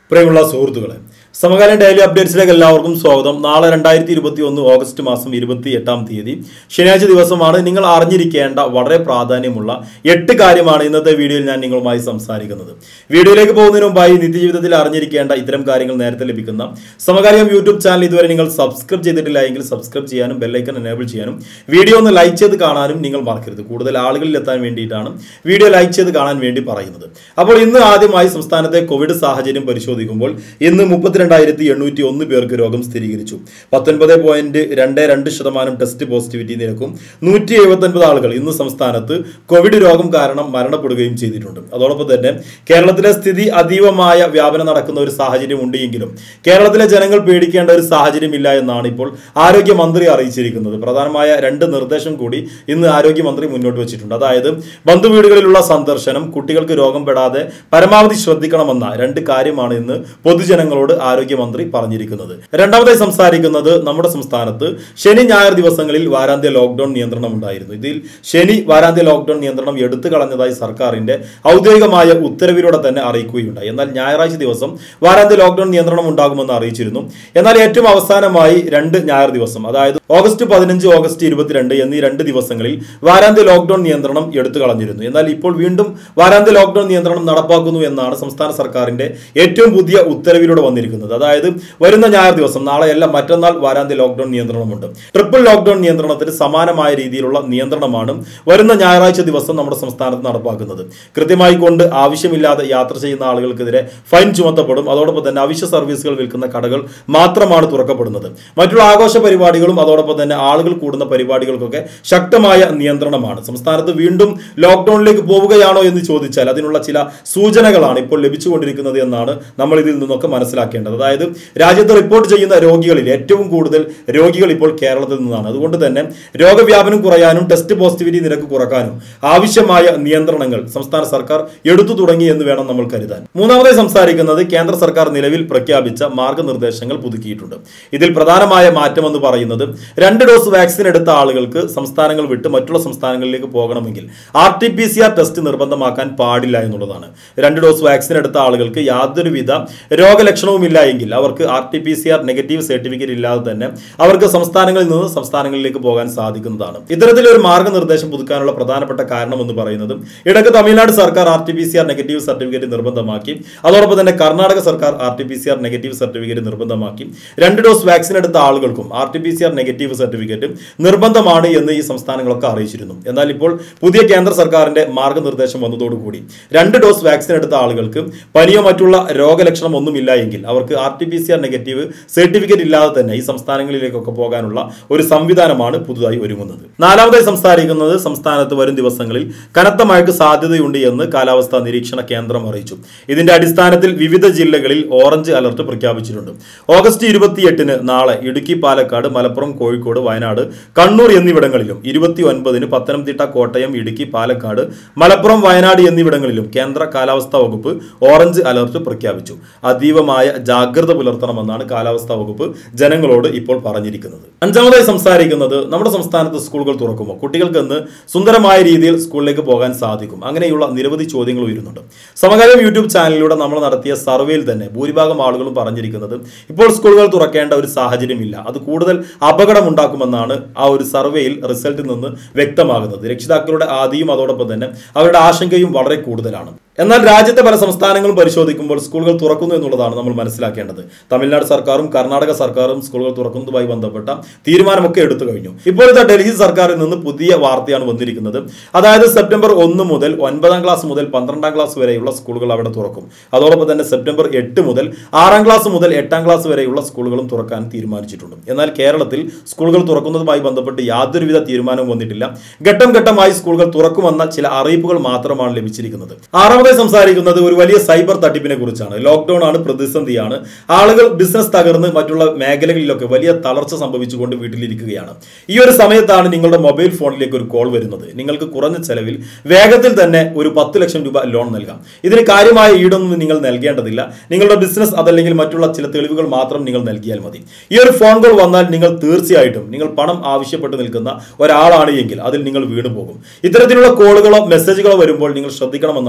പ്രിയമുള്ള സുഹൃത്തുക്കളെ സമകാലീന ഡെയിലി അപ്ഡേറ്റ്സിലേക്ക് എല്ലാവർക്കും സ്വാഗതം നാളെ രണ്ടായിരത്തി ഇരുപത്തി ഒന്ന് ഓഗസ്റ്റ് മാസം ഇരുപത്തി എട്ടാം തീയതി ശനിയാഴ്ച ദിവസമാണ് നിങ്ങൾ അറിഞ്ഞിരിക്കേണ്ട വളരെ പ്രാധാന്യമുള്ള എട്ട് കാര്യമാണ് ഇന്നത്തെ വീഡിയോയിൽ ഞാൻ നിങ്ങളുമായി സംസാരിക്കുന്നത് വീഡിയോയിലേക്ക് പോകുന്നതിന് മുമ്പായി നിത്യജീവിതത്തിൽ അറിഞ്ഞിരിക്കേണ്ട ഇത്തരം കാര്യങ്ങൾ നേരത്തെ ലഭിക്കുന്ന സമകാലികം യൂട്യൂബ് ചാനൽ ഇതുവരെ നിങ്ങൾ സബ്സ്ക്രൈബ് ചെയ്തിട്ടില്ല എങ്കിൽ സബ്സ്ക്രൈബ് ചെയ്യാനും ബെല്ലൈക്കൺ എനേബിൾ ചെയ്യാനും വീഡിയോ ഒന്ന് ലൈക്ക് ചെയ്ത് കാണാനും നിങ്ങൾ മറക്കരുത് കൂടുതൽ ആളുകളിൽ എത്താൻ വേണ്ടിയിട്ടാണ് വീഡിയോ ലൈക്ക് ചെയ്ത് കാണാൻ വേണ്ടി പറയുന്നത് അപ്പോൾ ഇന്ന് ആദ്യമായി സംസ്ഥാനത്തെ കോവിഡ് സാഹചര്യം പരിശോധിക്കുമ്പോൾ ഇന്ന് മുപ്പത്തിരണ്ടായിരത്തി എണ്ണൂറ്റി ഒന്ന് പേർക്ക് രോഗം സ്ഥിരീകരിച്ചു പത്തൊൻപത് പോയിന്റ് രണ്ട് രണ്ട് ശതമാനം ടെസ്റ്റ് പോസിറ്റിവിറ്റി നിരക്കും നൂറ്റി എഴുപത്തൊൻപത് ആളുകൾ ഇന്ന് സംസ്ഥാനത്ത് കോവിഡ് രോഗം കാരണം മരണപ്പെടുകയും ചെയ്തിട്ടുണ്ട് അതോടൊപ്പം തന്നെ കേരളത്തിലെ സ്ഥിതി അതീവമായ വ്യാപനം നടക്കുന്ന ഒരു സാഹചര്യം ഉണ്ട് എങ്കിലും കേരളത്തിലെ ജനങ്ങൾ പേടിക്കേണ്ട ഒരു സാഹചര്യമില്ല എന്നാണ് ഇപ്പോൾ ആരോഗ്യമന്ത്രി അറിയിച്ചിരിക്കുന്നത് പ്രധാനമായ രണ്ട് നിർദ്ദേശം കൂടി ഇന്ന് ആരോഗ്യമന്ത്രി മുന്നോട്ട് വെച്ചിട്ടുണ്ട് അതായത് ബന്ധുവീടുകളിലുള്ള സന്ദർശനം കുട്ടികൾക്ക് രോഗം പെടാതെ പരമാവധി ശ്രദ്ധിക്കണമെന്ന രണ്ട് കാര്യമാണ് ഇന്ന് പൊതുജനങ്ങളോട് ആരോഗ്യമന്ത്രി പറഞ്ഞിരിക്കുന്നത് രണ്ടാമതായി സംസാരിക്കുന്നത് നമ്മുടെ സംസ്ഥാനത്ത് ശനി ഞായർ ദിവസങ്ങളിൽ വാരാന്ത്യ ലോക്ക്ഡൌൺ നിയന്ത്രണം ഉണ്ടായിരുന്നു ഇതിൽ ശനി വാരാന്ത്യ ലോക്ക്ഡൌൺ നിയന്ത്രണം എടുത്തു കളഞ്ഞതായി സർക്കാരിന്റെ ഔദ്യോഗികമായ ഉത്തരവിലൂടെ തന്നെ അറിയിക്കുകയുണ്ടായി എന്നാൽ ഞായറാഴ്ച ദിവസം വാരാന്ത്യ ലോക്ക്ഡൌൺ നിയന്ത്രണം ഉണ്ടാകുമെന്ന് അറിയിച്ചിരുന്നു എന്നാൽ ഏറ്റവും അവസാനമായി രണ്ട് ഞായർ ദിവസം അതായത് ഓഗസ്റ്റ് പതിനഞ്ച് ഓഗസ്റ്റ് ഇരുപത്തിരണ്ട് എന്നീ രണ്ട് ദിവസങ്ങളിൽ വാരാന്ത്യ ലോക്ക്ഡൌൺ നിയന്ത്രണം എടുത്തു കളഞ്ഞിരുന്നു എന്നാൽ ഇപ്പോൾ വീണ്ടും വാരാന്ത്യ ലോക്ക്ഡൌൺ നിയന്ത്രണം നടപ്പാക്കുന്നു എന്നാണ് സംസ്ഥാന സർക്കാരിന്റെ ഏറ്റവും പുതിയ ഉത്തരവിലൂടെ വന്നിരിക്കുന്നത് അതായത് വരുന്ന ഞായർ ദിവസം നാളെയല്ല മറ്റന്നാൾ വാരാന്ത്യ ലോക്ക്ഡൌൺ നിയന്ത്രണമുണ്ട് ട്രിപ്പിൾ ലോക്ക്ഡൌൺ നിയന്ത്രണത്തിന് സമാനമായ രീതിയിലുള്ള നിയന്ത്രണമാണ് വരുന്ന ഞായറാഴ്ച ദിവസം നമ്മുടെ സംസ്ഥാനത്ത് നടപ്പാക്കുന്നത് കൃത്യമായി കൊണ്ട് ആവശ്യമില്ലാതെ യാത്ര ചെയ്യുന്ന ആളുകൾക്കെതിരെ ഫൈൻ ചുമത്തപ്പെടും അതോടൊപ്പം തന്നെ അവശ്യ സർവീസുകൾ വിൽക്കുന്ന കടകൾ മാത്രമാണ് തുറക്കപ്പെടുന്നത് മറ്റുള്ള ആഘോഷ പരിപാടികളും അതോടൊപ്പം തന്നെ ആളുകൾ കൂടുന്ന പരിപാടികൾക്കൊക്കെ ശക്തമായ നിയന്ത്രണമാണ് സംസ്ഥാനത്ത് വീണ്ടും ലോക്ക്ഡൌണിലേക്ക് പോവുകയാണോ എന്ന് ചോദിച്ചാൽ അതിനുള്ള ചില സൂചനകളാണ് ഇപ്പോൾ ലഭിച്ചുകൊണ്ടിരിക്കുന്നത് എന്നാണ് നമ്മൾ ഇതിൽ നിന്നൊക്കെ മനസ്സിലാക്കേണ്ടത് അതായത് രാജ്യത്ത് റിപ്പോർട്ട് ചെയ്യുന്ന രോഗികളിൽ ഏറ്റവും കൂടുതൽ രോഗികൾ ഇപ്പോൾ കേരളത്തിൽ നിന്നാണ് അതുകൊണ്ട് തന്നെ രോഗവ്യാപനം കുറയാനും ടെസ്റ്റ് പോസിറ്റിവിറ്റി നിരക്ക് കുറക്കാനും ആവശ്യമായ നിയന്ത്രണങ്ങൾ സംസ്ഥാന സർക്കാർ എടുത്തു തുടങ്ങി എന്ന് വേണം നമ്മൾ കരുതാൻ മൂന്നാമതായി സംസാരിക്കുന്നത് കേന്ദ്ര സർക്കാർ നിലവിൽ പ്രഖ്യാപിച്ച മാർഗനിർദ്ദേശങ്ങൾ പുതുക്കിയിട്ടുണ്ട് ഇതിൽ പ്രധാനമായ മാറ്റം എന്ന് പറയുന്നത് രണ്ട് ഡോസ് വാക്സിൻ എടുത്ത ആളുകൾക്ക് സംസ്ഥാനങ്ങൾ വിട്ട് മറ്റുള്ള സംസ്ഥാനങ്ങളിലേക്ക് പോകണമെങ്കിൽ R T P C R test നിർബന്ധമാക്കാൻ പാടില്ല എന്നുള്ളതാണ് രണ്ട് ഡോസ് വാക്സിൻ എടുത്ത ആളുകൾക്ക് യാതൊരുവിധ രോഗലക്ഷണവുമില്ല എങ്കിൽ അവർക്ക് R T P C R negative certificate ഇല്ലാതെ തന്നെ അവർക്ക് സംസ്ഥാനങ്ങളിൽ നിന്ന് സംസ്ഥാനങ്ങളിലേക്ക് പോകാൻ സാധിക്കുന്നതാണ് ഇത്തരത്തിലൊരു മാർഗനിർദ്ദേശം പുതുക്കാനുള്ള പ്രധാനപ്പെട്ട കാരണം എന്ന് പറയുന്നത് ഇടയ്ക്ക് തമിഴ്നാട് സർക്കാർ R T P C R negative certificate നിർബന്ധമാക്കി അതോടൊപ്പം തന്നെ കർണാടക സർക്കാർ R T P C R negative certificate നിർബന്ധമാക്കി രണ്ട് ഡോസ് വാക്സിൻ എടുത്ത ആളുകൾക്കും R T P C R negative certificate നിർബന്ധമാണ് എന്ന് ഈ സംസ്ഥാനങ്ങളൊക്കെ അറിയിച്ചിരുന്നു എന്നാൽ ഇപ്പോൾ പുതിയ കേന്ദ്ര സർക്കാരിന്റെ മാർഗനിർദ്ദേശം വന്നതോടുകൂടി രണ്ട് ഡോസ് വാക്സിൻ എടുത്ത ആളുകൾക്ക് പനിയോ മറ്റുള്ള രോഗലക്ഷണം ഒന്നുമില്ല എങ്കിൽ അവർക്ക് R T P C R negative certificate ഇല്ലാതെ തന്നെ ഈ സംസ്ഥാനങ്ങളിലേക്കൊക്കെ പോകാനുള്ള ഒരു സംവിധാനമാണ് പുതുതായി ഒരുങ്ങുന്നത് നാലാമതായി സംസാരിക്കുന്നത് സംസ്ഥാനത്ത് വരും ദിവസങ്ങളിൽ കനത്ത മഴയ്ക്ക് സാധ്യതയുണ്ട് എന്ന് കാലാവസ്ഥാ നിരീക്ഷണ കേന്ദ്രം അറിയിച്ചു ഇതിന്റെ അടിസ്ഥാനത്തിൽ വിവിധ ജില്ലകളിൽ ഓറഞ്ച് അലർട്ട് പ്രഖ്യാപിച്ചിട്ടുണ്ട് ഓഗസ്റ്റ് ഇരുപത്തിയെട്ടിന് നാളെ ഇടുക്കി പാലക്കാട് മലപ്പുറം കോഴിക്കോട് വയനാട് കണ്ണൂർ എന്നിവിടങ്ങളിലും ഇരുപത്തി ഒൻപതിന് പത്തനംതിട്ട കോട്ടയം ഇടുക്കി പാലക്കാട് മലപ്പുറം വയനാട് എന്നിവിടങ്ങളിലും കേന്ദ്ര കാലാവസ്ഥാ വകുപ്പ് ഓറഞ്ച് അലർട്ട് പ്രഖ്യാപിച്ചു അതീവമായ ജാഗ്രത പുലർത്തണമെന്നാണ് കാലാവസ്ഥാ വകുപ്പ് ജനങ്ങളോട് ഇപ്പോൾ പറഞ്ഞിരിക്കുന്നത് അഞ്ചാമതായി സംസാരിക്കുന്നത് നമ്മുടെ സംസ്ഥാനത്ത് സ്കൂളുകൾ തുറക്കുമോ കുട്ടികൾക്ക് ഇന്ന് സുന്ദരമായ രീതിയിൽ സ്കൂളിലേക്ക് പോകാൻ സാധിക്കും അങ്ങനെയുള്ള നിരവധി ചോദ്യങ്ങൾ ഉയരുന്നുണ്ട് സമകാലം യൂട്യൂബ് ചാനലിലൂടെ നമ്മൾ നടത്തിയ സർവേയിൽ തന്നെ ഭൂരിഭാഗം ആളുകളും പറഞ്ഞിരിക്കുന്നത് ഇപ്പോൾ സ്കൂളുകൾ തുറക്കേണ്ട ഒരു സാഹചര്യമില്ല അത് കൂടുതൽ അപകടമുണ്ടാക്കുമെന്നാണ് ആ ഒരു സർവേയിൽ റിസൾട്ടിൽ നിന്ന് വ്യക്തമാകുന്നത് രക്ഷിതാക്കളുടെ ആദിയും അതോടൊപ്പം തന്നെ അവരുടെ ആശങ്കയും വളരെ കൂടുതലാണ് എന്നാൽ രാജ്യത്തെ പല സംസ്ഥാനങ്ങളും പരിശോധിക്കുമ്പോൾ സ്കൂളുകൾ തുറക്കുന്നു എന്നുള്ളതാണ് നമ്മൾ മനസ്സിലാക്കേണ്ടത് തമിഴ്നാട് സർക്കാരും കർണാടക സർക്കാരും സ്കൂളുകൾ തുറക്കുന്നതുമായി ബന്ധപ്പെട്ട തീരുമാനമൊക്കെ എടുത്തു കഴിഞ്ഞു ഇപ്പോഴത്തെ ഡൽഹി സർക്കാരിൽ നിന്ന് പുതിയ വാർത്തയാണ് വന്നിരിക്കുന്നത് അതായത് സെപ്റ്റംബർ ഒന്ന് മുതൽ ഒൻപതാം ക്ലാസ് മുതൽ പന്ത്രണ്ടാം ക്ലാസ് വരെയുള്ള സ്കൂളുകൾ അവിടെ തുറക്കും അതോടൊപ്പം തന്നെ സെപ്റ്റംബർ എട്ട് മുതൽ ആറാം ക്ലാസ് മുതൽ എട്ടാം ക്ലാസ് വരെയുള്ള സ്കൂളുകളും തുറക്കാൻ തീരുമാനിച്ചിട്ടുണ്ട് എന്നാൽ കേരളത്തിൽ സ്കൂളുകൾ തുറക്കുന്നതുമായി ബന്ധപ്പെട്ട് യാതൊരുവിധ തീരുമാനവും വന്നിട്ടില്ല ഘട്ടം ഘട്ടമായി സ്കൂളുകൾ തുറക്കുമെന്ന ചില അറിയിപ്പുകൾ മാത്രമാണ് ലഭിച്ചിരിക്കുന്നത് ആറാം രണ്ടാമതായി സംസാരിക്കുന്നത് ഒരു വലിയ സൈബർ തട്ടിപ്പിനെ കുറിച്ചാണ് ലോക്ക്ഡൌൺ ആണ് പ്രതിസന്ധിയാണ് ആളുകൾ ബിസിനസ് തകർന്ന് മറ്റുള്ള മേഖലകളിലൊക്കെ വലിയ തളർച്ച സംഭവിച്ചുകൊണ്ട് വീട്ടിലിരിക്കുകയാണ് ഈ ഒരു സമയത്താണ് നിങ്ങളുടെ മൊബൈൽ ഫോണിലേക്ക് ഒരു കോൾ വരുന്നത് നിങ്ങൾക്ക് കുറഞ്ഞ ചെലവിൽ വേഗത്തിൽ തന്നെ ഒരു പത്ത് ലക്ഷം രൂപ ലോൺ നൽകാം ഇതിന് കാര്യമായ ഈടൊന്നും നിങ്ങൾ നൽകേണ്ടതില്ല നിങ്ങളുടെ ബിസിനസ് അതല്ലെങ്കിൽ മറ്റുള്ള ചില തെളിവുകൾ മാത്രം നിങ്ങൾ നൽകിയാൽ മതി ഈ ഒരു ഫോൺ കോൾ വന്നാൽ നിങ്ങൾ തീർച്ചയായിട്ടും നിങ്ങൾ പണം ആവശ്യപ്പെട്ട് നിൽക്കുന്ന ഒരാളാണ് എങ്കിൽ അതിൽ നിങ്ങൾ വീണു പോകും ഇത്തരത്തിലുള്ള കോളുകളോ മെസ്സേജുകളോ വരുമ്പോൾ നിങ്ങൾ ശ്രദ്ധിക്കണമെന്നാണ്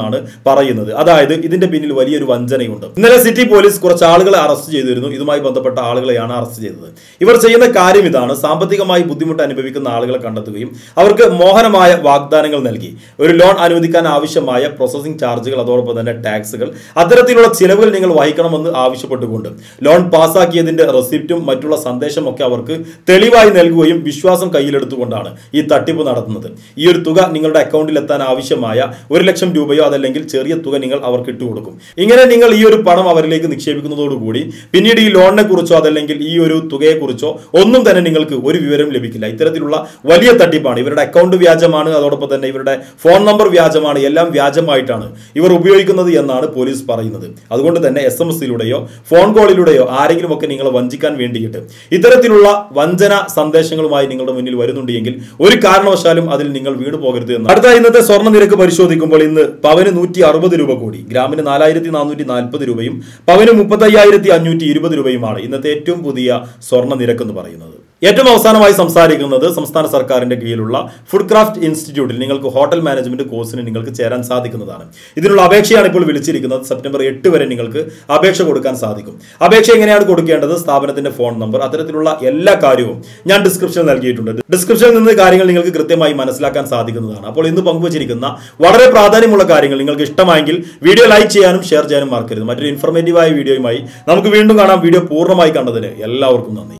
പറയുന്നത് അതായത് ഇതിന്റെ പിന്നിൽ വലിയൊരു വഞ്ചനയുണ്ട് ഇന്നലെ സിറ്റി പോലീസ് കുറച്ച് ആളുകളെ അറസ്റ്റ് ചെയ്തിരുന്നു ഇതുമായി ബന്ധപ്പെട്ട ആളുകളെയാണ് അറസ്റ്റ് ചെയ്തത് ഇവർ ചെയ്യുന്ന കാര്യം ഇതാണ് സാമ്പത്തികമായി ബുദ്ധിമുട്ട് അനുഭവിക്കുന്ന ആളുകളെ കണ്ടെത്തുകയും അവർക്ക് മോഹനമായ വാഗ്ദാനങ്ങൾ നൽകി ഒരു ലോൺ അനുവദിക്കാൻ ആവശ്യമായ പ്രോസസ്സിംഗ് ചാർജുകൾ അതോടൊപ്പം തന്നെ ടാക്സുകൾ അത്തരത്തിലുള്ള ചിലവുകൾ നിങ്ങൾ വഹിക്കണമെന്ന് ആവശ്യപ്പെട്ടുകൊണ്ട് ലോൺ പാസ്സാക്കിയതിന്റെ റെസിപ്റ്റും മറ്റുള്ള സന്ദേശമൊക്കെ അവർക്ക് തെളിവായി നൽകുകയും വിശ്വാസം കയ്യിലെടുത്തുകൊണ്ടാണ് ഈ തട്ടിപ്പ് നടത്തുന്നത് ഈ ഒരു തുക നിങ്ങളുടെ അക്കൗണ്ടിൽ എത്താൻ ആവശ്യമായ ഒരു ലക്ഷം രൂപയോ അതല്ലെങ്കിൽ ചെറിയ തുക നിങ്ങൾ അവർക്ക് ഇട്ടുകൊടുക്കും ഇങ്ങനെ നിങ്ങൾ ഈ ഒരു പണം അവരിലേക്ക് നിക്ഷേപിക്കുന്നതോടുകൂടി പിന്നീട് ഈ ലോണിനെ കുറിച്ചോ അതല്ലെങ്കിൽ ഈ ഒരു തുകയെക്കുറിച്ചോ ഒന്നും തന്നെ നിങ്ങൾക്ക് ഒരു വിവരം ലഭിക്കില്ല ഇത്തരത്തിലുള്ള വലിയ തട്ടിപ്പാണ് ഇവരുടെ അക്കൗണ്ട് വ്യാജമാണ് അതോടൊപ്പം തന്നെ ഇവരുടെ ഫോൺ നമ്പർ വ്യാജമാണ് എല്ലാം വ്യാജമായിട്ടാണ് ഇവർ ഉപയോഗിക്കുന്നത് എന്നാണ് പോലീസ് പറയുന്നത് അതുകൊണ്ട് തന്നെ എസ് എം എസിലൂടെയോ ഫോൺ കോളിലൂടെയോ ആരെങ്കിലും ഒക്കെ നിങ്ങളെ വഞ്ചിക്കാൻ വേണ്ടിയിട്ട് ഇത്തരത്തിലുള്ള വഞ്ചന സന്ദേശങ്ങളുമായി നിങ്ങളുടെ മുന്നിൽ വരുന്നുണ്ട് എങ്കിൽ ഒരു കാരണവശാലും അതിൽ നിങ്ങൾ വീണു പോകരുത് എന്ന് അടുത്ത ഇന്നത്തെ സ്വർണ്ണ നിരക്ക് പരിശോധിക്കുമ്പോൾ ഇന്ന് പവന് നൂറ്റി അറുപത് രൂപ കൂടി ഗ്രാമിന് നാലായിരത്തി നാനൂറ്റി നാൽപ്പത് രൂപയും പവന് മുപ്പത്തയ്യായിരത്തി അഞ്ഞൂറ്റി ഇരുപത് രൂപയുമാണ് ഇന്നത്തെ ഏറ്റവും പുതിയ സ്വർണ്ണ നിരക്ക് എന്ന് പറയുന്നത് ഏറ്റവും അവസാനമായി സംസാരിക്കുന്നത് സംസ്ഥാന സർക്കാരിന്റെ കീഴിലുള്ള ഫുഡ് ക്രാഫ്റ്റ് ഇൻസ്റ്റിറ്റ്യൂട്ടിൽ നിങ്ങൾക്ക് ഹോട്ടൽ മാനേജ്മെന്റ് കോഴ്സിന് നിങ്ങൾക്ക് ചേരാൻ സാധിക്കുന്നതാണ് ഇതിനുള്ള അപേക്ഷയാണ് ഇപ്പോൾ വിളിച്ചിരിക്കുന്നത് സെപ്റ്റംബർ എട്ട് വരെ നിങ്ങൾക്ക് അപേക്ഷ കൊടുക്കാൻ സാധിക്കും അപേക്ഷ എങ്ങനെയാണ് കൊടുക്കേണ്ടത് സ്ഥാപനത്തിന്റെ ഫോൺ നമ്പർ അത്തരത്തിലുള്ള എല്ലാ കാര്യവും ഞാൻ ഡിസ്ക്രിപ്ഷനിൽ നൽകിയിട്ടുണ്ട് ഡിസ്ക്രിപ്ഷനിൽ നിന്ന് കാര്യങ്ങൾ നിങ്ങൾക്ക് കൃത്യമായി മനസ്സിലാക്കാൻ സാധിക്കുന്നതാണ് അപ്പോൾ ഇന്ന് പങ്കുവച്ചിരിക്കുന്ന വളരെ പ്രാധാന്യമുള്ള കാര്യങ്ങൾ നിങ്ങൾക്ക് ഇഷ്ടമായെങ്കിൽ വീഡിയോ ലൈക്ക് ചെയ്യാനും ഷെയർ ചെയ്യാനും മറക്കരുത് മറ്റൊരു ഇൻഫർമേറ്റീവായ വീഡിയോയുമായി നമുക്ക് വീണ്ടും കാണാം വീഡിയോ പൂർണ്ണമായി കണ്ടതിന് എല്ലാവർക്കും നന്ദി